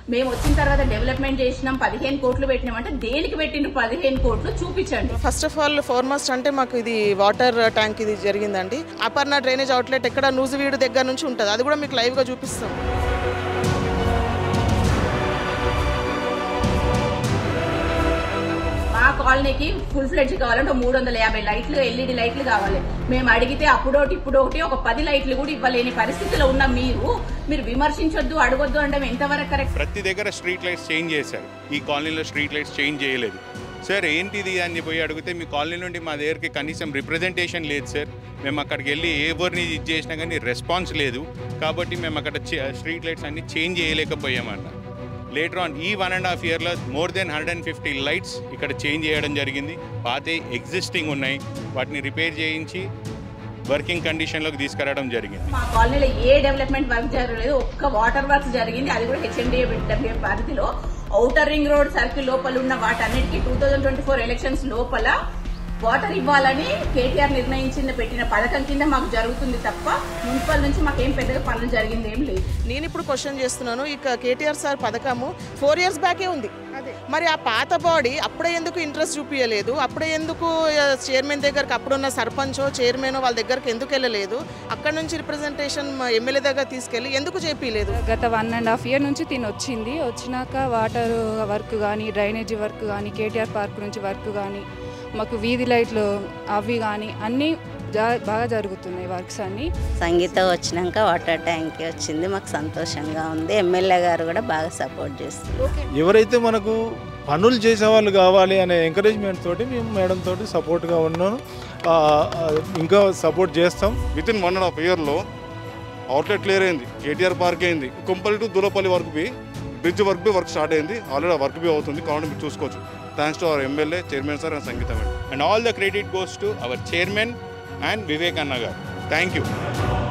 మేము వచ్చిన తర్వాత డెవలప్మెంట్ చేసినాం పదిహేను కోట్లు పెట్టినాం అంటే దేనికి పెట్టిండ్రు పదిహేను కోట్లు చూపించండి ఫస్ట్ ఆఫ్ ఆల్ ఫార్మస్ట్ అంటే మాకు ఇది వాటర్ ట్యాంక్ ఇది జరిగిందండి అపర్ణ డ్రైనేజ్ అవుట్లెట్ ఎక్కడ నూజివీడు దగ్గర నుంచి ఉంటుంది అది కూడా మీకు లైవ్గా చూపిస్తాం మా కాలనీకి ఫుల్ ఫ్లెడ్జ్ కావాలంటే మూడు వందల యాభై లైట్లు ఎల్ఈడి లైట్లు కావాలి మేము అడిగితే అప్పుడోటి ఇప్పుడోటి ఒక పది లైట్లు కూడా ఇవ్వలేని పరిస్థితిలో ఉన్న మీరు మీరు విమర్శించొద్దు అడగొద్దు అంటే ఎంతవరకు కరెక్ట్ ప్రతి దగ్గర స్ట్రీట్ లైట్స్ చేంజ్ చేశారు ఈ కాలనీలో స్ట్రీట్ లైట్స్ చేంజ్ చేయలేదు సార్ ఏంటిది అని పోయి అడిగితే మీ కాలనీ నుండి మా దగ్గరికి కనీసం రిప్రజెంటేషన్ లేదు సార్ మేము అక్కడికి వెళ్ళి ఎవరిని ఇది చేసినా కానీ రెస్పాన్స్ లేదు కాబట్టి మేము అక్కడ స్ట్రీట్ లైట్స్ అన్ని చేంజ్ చేయలేకపోయామన్న లేటర్ ఆన్ ఈ వన్ అండ్ హాఫ్ ఇయర్లో more than hundred and fifty lights ఇక్కడ చేంజ్ చేయడం జరిగింది పాత ఎగ్జిస్టింగ్ ఉన్నాయి వాటిని రిపేర్ చేయించి వర్కింగ్ కండిషన్లోకి తీసుకురావడం జరిగింది మా కాలనీలో ఏ డెవలప్మెంట్ వర్క్ జరగలేదు ఒక్క వాటర్ వర్క్స్ జరిగింది అది కూడా హెచ్ఎండిఏ పరిధిలో ఔటర్ రింగ్ రోడ్ సర్కిల్ లోపల ఉన్న వాటన్నిటికీ two thousand twenty four elections లోపల వాటర్ ఇవ్వాలని కేటీఆర్ నిర్ణయించిన పెట్టిన పథకం కింద మాకు జరుగుతుంది తప్ప మున్సిపల్ నుంచి మాకేం పెద్దగా పనులు జరిగింది ఏం లేదు నేను ఇప్పుడు క్వశ్చన్ చేస్తున్నాను ఇక కేటీఆర్ సార్ పథకము ఫోర్ ఇయర్స్ బ్యాకే ఉంది మరి ఆ పాత బాడీ అప్పుడే ఎందుకు ఇంట్రెస్ట్ చూపించలేదు అప్పుడే ఎందుకు చైర్మన్ దగ్గరకు అప్పుడున్న సర్పంచో చైర్మన్ వాళ్ళ దగ్గరకు ఎందుకు వెళ్ళలేదు అక్కడ నుంచి రిప్రజెంటేషన్ ఎమ్మెల్యే దగ్గర తీసుకెళ్ళి ఎందుకు చేపించలేదు గత వన్ అండ్ హాఫ్ ఇయర్ నుంచి తిని వచ్చింది వచ్చినాక వాటర్ వర్క్ కానీ డ్రైనేజీ వర్క్ కానీ కేటీఆర్ పార్క్ నుంచి వర్క్ కానీ మాకు వీధి లైట్లు అవి కానీ అన్నీ జా బాగా జరుగుతున్నాయి వర్క్స్ అన్నీ సంగీత వచ్చినాక వాటర్ ట్యాంక్ వచ్చింది మాకు సంతోషంగా ఉంది ఎమ్మెల్యే గారు కూడా బాగా సపోర్ట్ చేస్తారు ఎవరైతే మనకు పనులు చేసేవాళ్ళు కావాలి అనే ఎంకరేజ్మెంట్ తోటి మేము మేడం తోటి సపోర్ట్గా ఉన్నాను ఆ, ఆ, ఇంకా సపోర్ట్ చేస్తాం with in one and half ఇయర్లో అవుట్లెట్ క్లియర్ అయింది కేటీఆర్ పార్క్ అయింది Kumpally to Dulapally work be bridge work be work start అయింది ఆల్రెడీ వర్క్ బి అవుతుంది కావాలంటే మీరు చూసుకోవచ్చు thanks to our MLA chairman sir and Sangeetha madam and all the credit goes to our chairman and Vivek అన్న garu thank you